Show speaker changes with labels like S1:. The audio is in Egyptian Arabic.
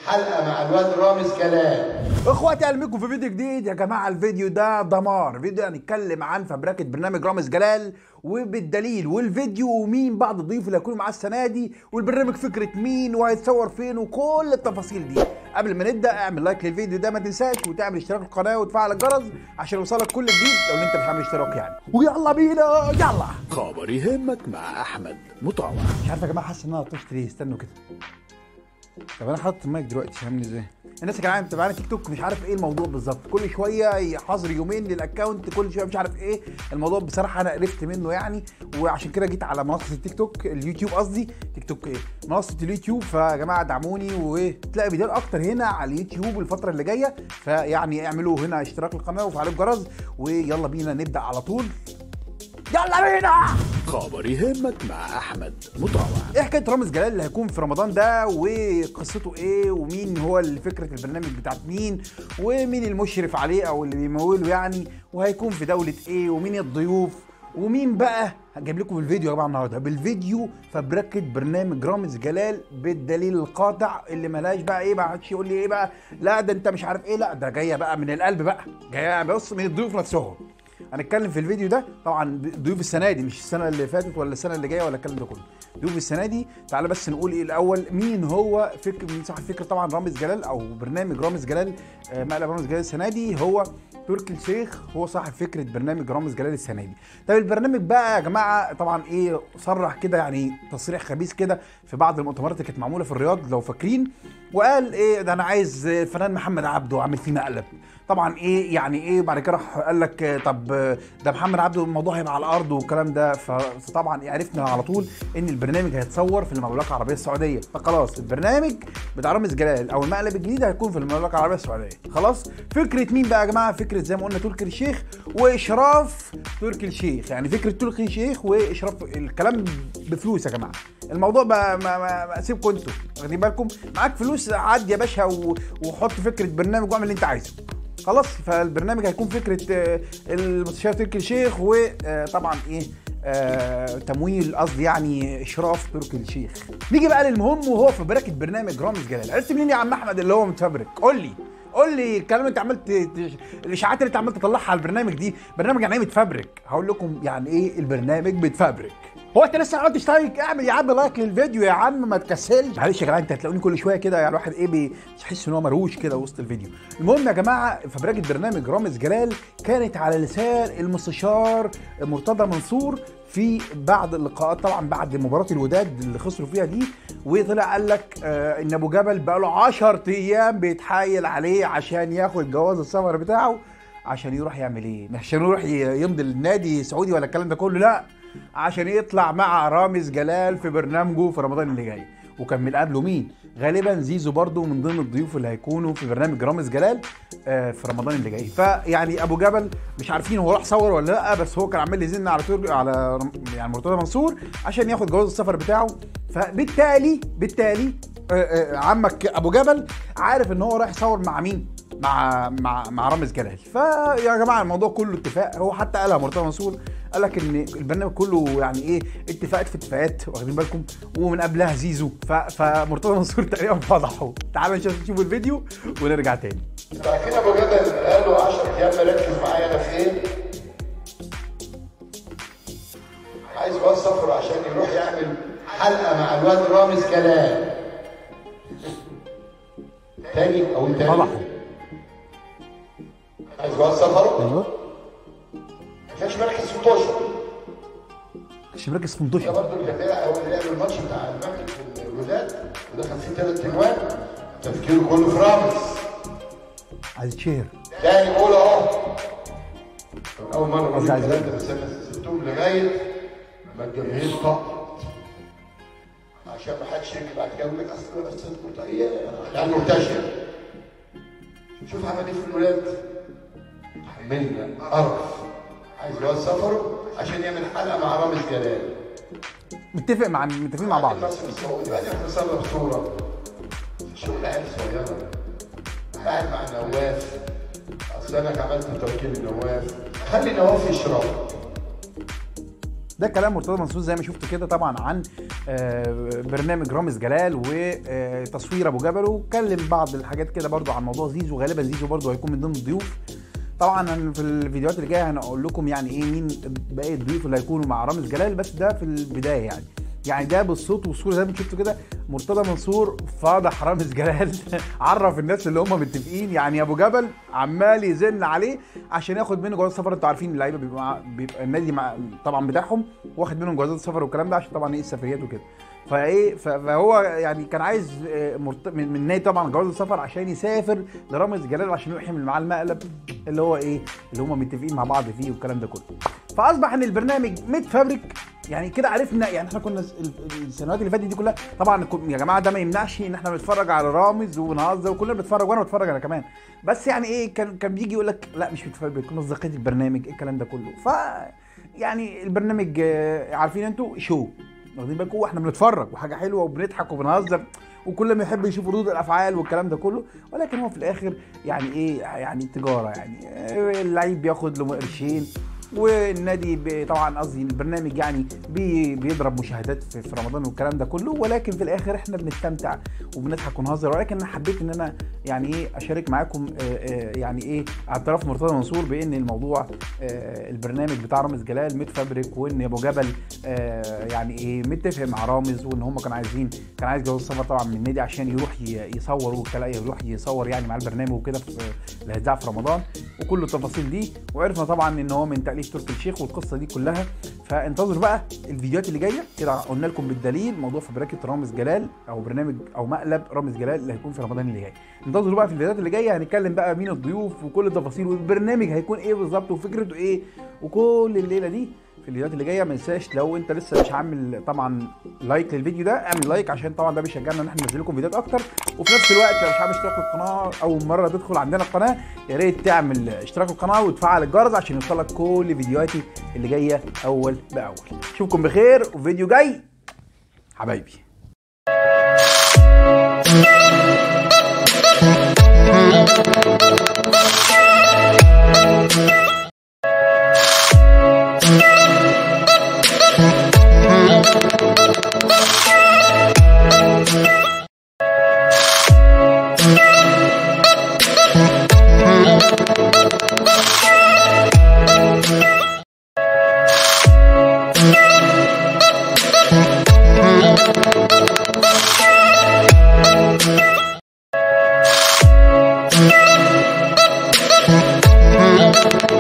S1: حلقه مع الواد رامز كلام
S2: اخواتي اهلا بكم في فيديو جديد يا جماعه الفيديو ده دمار فيديو هنتكلم عن فبركه برنامج رامز جلال وبالدليل والفيديو ومين بعض الضيوف اللي هيكونوا معاه السنه دي والبرنامج فكره مين وهيتصور فين وكل التفاصيل دي قبل ما نبدا اعمل لايك للفيديو ده ما تنساش وتعمل اشتراك في القناه وتفعل الجرس عشان يوصلك كل جديد لو انت مش عامل اشتراك يعني ويلا بينا يلا
S3: خبر يهمك مع احمد مطاوع
S2: مش عارف يا جماعه حاسس ان انا طشت ليه استنوا كده طب انا حاطط المايك دلوقتي فاهمني ازاي الناس يا جماعه متابعاني تيك توك مش عارف ايه الموضوع بالظبط كل شويه حظر يومين للاكونت كل شويه مش عارف ايه الموضوع بصراحه انا قرفت منه يعني وعشان كده جيت على منصه التيك توك اليوتيوب قصدي تيك توك ايه منصه اليوتيوب فيا جماعه دعموني وتلاقي فيديوهات اكتر هنا على اليوتيوب الفتره اللي جايه فيعني اعملوا هنا اشتراك للقناه وفعلوا الجرس ويلا بينا نبدا على طول يلا بينا
S3: خبر يهمك مع احمد مطاوع
S2: ايه حكايه رامز جلال اللي هيكون في رمضان ده وقصته ايه ومين هو اللي فكره البرنامج بتاعت مين ومين المشرف عليه او اللي بيموله يعني وهيكون في دوله ايه ومين الضيوف ومين بقى هجيب لكم الفيديو يا جماعه النهارده بالفيديو فبركه برنامج رامز جلال بالدليل القاطع اللي ملاش بقى ايه ما حدش يقول لي ايه بقى لا ده انت مش عارف ايه لا ده جايه بقى من القلب بقى جايه بص من الضيوف نفسهم هنتكلم في الفيديو ده طبعا ضيوف السنه دي مش السنه اللي فاتت ولا السنه اللي جايه ولا الكلام ده كله ضيوف السنه دي تعالى بس نقول ايه الاول مين هو فكر مين صاحب فكره طبعا رامز جلال او برنامج رامز جلال آه، مقلب رامز جلال السنه دي هو تركي الشيخ هو صاحب فكره برنامج رامز جلال السنه دي طيب البرنامج بقى يا جماعه طبعا ايه صرح كده يعني تصريح خبيث كده في بعض المؤتمرات اللي كانت معموله في الرياض لو فاكرين وقال ايه ده انا عايز الفنان محمد عبده اعمل فيه مقلب طبعا ايه يعني ايه بعد كده راح قال لك آه، طب آه، ده محمد عبده الموضوع هيبقى على الارض والكلام ده ف- فطبعا إيه عرفنا على طول ان البرنامج هيتصور في المملكه العربيه السعوديه فخلاص البرنامج بتاع رامز جلال او المقلب الجديد هيكون في المملكه العربيه السعوديه خلاص فكره مين بقى يا جماعه فكره زي ما قلنا تركي الشيخ واشراف تركي الشيخ يعني فكره تركي الشيخ واشراف الكلام بفلوس يا جماعه الموضوع بقى ما ما ما سيبكم انتوا واخدين بالكم معاك فلوس عدي يا باشا و- وحط فكره برنامج واعمل اللي انت عايزه خلاص فالبرنامج هيكون فكره آه، المستشار تركي الشيخ وطبعا ايه آه تمويل قصدي يعني اشراف تركي الشيخ نيجي بقى للمهم وهو في بركه برنامج رامز جلال عرفت منين يا عم احمد اللي هو متفبرك قول لي قول لي الكلام اللي انت عملت الاشاعات اللي انت عمال تطلعها على البرنامج دي برنامج يعني ايه متفبرك هقول لكم يعني ايه البرنامج متفبرك هو انت لسه ما عملتش لايك اعمل يا عم لايك للفيديو يا عم ما تكسلش معلش يا جماعه انت هتلاقوني كل شويه كده يعني الواحد ايه بيحس ان هو مروش كده وسط الفيديو المهم يا جماعه فبركه برنامج رامز جلال كانت على لسان المستشار مرتضى منصور في بعض اللقاءات طبعا بعد مباراه الوداد اللي خسروا فيها دي وطلع قال لك آه ان ابو جبل بقى له 10 ايام بيتحايل عليه عشان ياخد جواز السفر بتاعه عشان يروح يعمل ايه؟ مش عشان يروح ي- يمضي النادي سعودي ولا الكلام ده كله لا عشان يطلع مع رامز جلال في برنامجه في رمضان اللي جاي وكان من قبله مين؟ غالبا زيزو برضو من ضمن الضيوف اللي هيكونوا في برنامج رامز جلال آه، في رمضان اللي جاي فيعني ابو جبل مش عارفين هو راح صور ولا لا بس هو كان عمال يزن على تركي على رم- يعني مرتضى منصور عشان ياخد جواز السفر بتاعه فبالتالي بالتالي آه، آه، عمك ابو جبل عارف ان هو رايح يصور مع مين؟ مع مع مع رامز جلال فيا جماعه الموضوع كله اتفاق هو حتى قالها مرتضى منصور قال لك ان البرنامج كله يعني ايه اتفاقات في اتفاقات واخدين بالكم ومن قبلها زيزو ف... فمرتضى منصور تقريبا فضحه تعالوا نشوف نشوف الفيديو ونرجع تاني
S1: عارفين ابو جبل بقاله 10 ايام مركز معايا انا فين عايز جواز سفر عشان يروح يعمل حلقه مع الواد رامز كلام تاني او تاني
S2: فضحه
S1: عايز جواز سفر
S2: ايوه
S1: ما كانش مركز في طوشه
S2: مش مركز في
S1: ده
S2: منتشر
S1: برضه اللي كان هو اللي لعب الماتش بتاع المغرب في الوداد ودخل فيه ثلاث اجوان تفكيره كله في رامز
S2: عايز يتشهر
S1: تاني بقول اهو اول مره بقول
S2: قصدي عايز
S1: الكلام ده بس انا سبتهم لغايه ما الجماهير طقت عشان ما حدش يجي بعد كده يقول لك اصل انا بس مرتقيه يعني منتشر شوف عمل ايه في الولاد حملنا قرف عايز جواز سفره عشان يعمل حلقه مع رامز جلال
S2: متفق مع متفقين مع بعض
S1: مصر السعودي بعدين نصور صوره شغل عيال صغيره قاعد مع نواف اصل انا عملت توكيل لنواف خلي نواف يشرب
S2: ده كلام مرتضى منصور زي ما شفت كده طبعا عن آه، برنامج رامز جلال وتصوير ابو جبل واتكلم بعض الحاجات كده برضو عن موضوع زيزو غالبا زيزو برضو هيكون من ضمن الضيوف طبعا أنا في الفيديوهات اللي جايه هنقول لكم يعني ايه مين باقي الضيوف اللي هيكونوا مع رامز جلال بس ده في البدايه يعني يعني ده بالصوت والصوره زي ما انتوا شفتوا كده مرتضى منصور فاضح رامز جلال عرف الناس اللي هم متفقين يعني ابو جبل عمال يزن عليه عشان ياخد منه جواز سفر انتوا عارفين اللعيبه بيبقى مع- بيبقى النادي مع طبعا بتاعهم واخد منهم جوازات السفر والكلام ده عشان طبعا ايه السفريات وكده فايه ف- فهو يعني كان عايز آه، مرت... من من النادي طبعا جواز السفر عشان يسافر لرامز جلال عشان يروح يعمل معاه المقلب اللي هو ايه اللي هم متفقين مع بعض فيه والكلام ده كله فاصبح ان البرنامج ميد فابريك يعني كده عرفنا يعني احنا كنا ال- ال- السنوات اللي فاتت دي كلها طبعا كن- يا جماعه ده ما يمنعش ان احنا بنتفرج على رامز ونهزر وكلنا بنتفرج وانا بتفرج انا كمان بس يعني ايه كان كان بيجي يقول لك لا مش ميد فابريك مصداقيه البرنامج إيه الكلام ده كله ف يعني البرنامج آه، عارفين انتوا شو واخدين بالكم واحنا بنتفرج وحاجه حلوه وبنضحك وبنهزر وكل ما يحب يشوف ردود الافعال والكلام ده كله ولكن هو في الاخر يعني ايه يعني تجاره يعني آه، اللعيب بياخد له قرشين والنادي ب- طبعا قصدي البرنامج يعني بي بيضرب مشاهدات في, في رمضان والكلام ده كله ولكن في الاخر احنا بنستمتع وبنضحك ونهزر ولكن انا حبيت ان انا يعني ايه اشارك معاكم آه، آه، يعني ايه اعتراف مرتضى منصور بان الموضوع آه، البرنامج بتاع رامز جلال ميد فابريك وان ابو جبل آه، يعني ايه متفق مع رامز وان هم كانوا عايزين كان عايز جواز سفر طبعا من النادي عشان يروح ي- يصور والكلام يروح يصور يعني مع البرنامج وكده في اللي هيتذاع في رمضان وكل التفاصيل دي وعرفنا طبعا ان هو من تاليف تركي الشيخ والقصه دي كلها فانتظروا بقى الفيديوهات اللي جايه كده قلنا لكم بالدليل موضوع فبركه رامز جلال او برنامج او مقلب رامز جلال اللي هيكون في رمضان اللي جاي انتظروا بقى في الفيديوهات اللي جايه هنتكلم بقى مين الضيوف وكل التفاصيل والبرنامج هيكون ايه بالظبط وفكرته ايه وكل الليله دي في الفيديوهات اللي جايه ما تنساش لو انت لسه مش عامل طبعا لايك للفيديو ده اعمل لايك عشان طبعا ده بيشجعنا ان احنا ننزل لكم فيديوهات اكتر وفي نفس الوقت لو مش عامل اشتراك في القناه اول مره تدخل عندنا القناه يا ريت تعمل اشتراك في القناه وتفعل الجرس عشان يوصلك كل فيديوهاتي اللي جايه اول باول اشوفكم بخير وفيديو جاي حبايبي
S4: Thank you.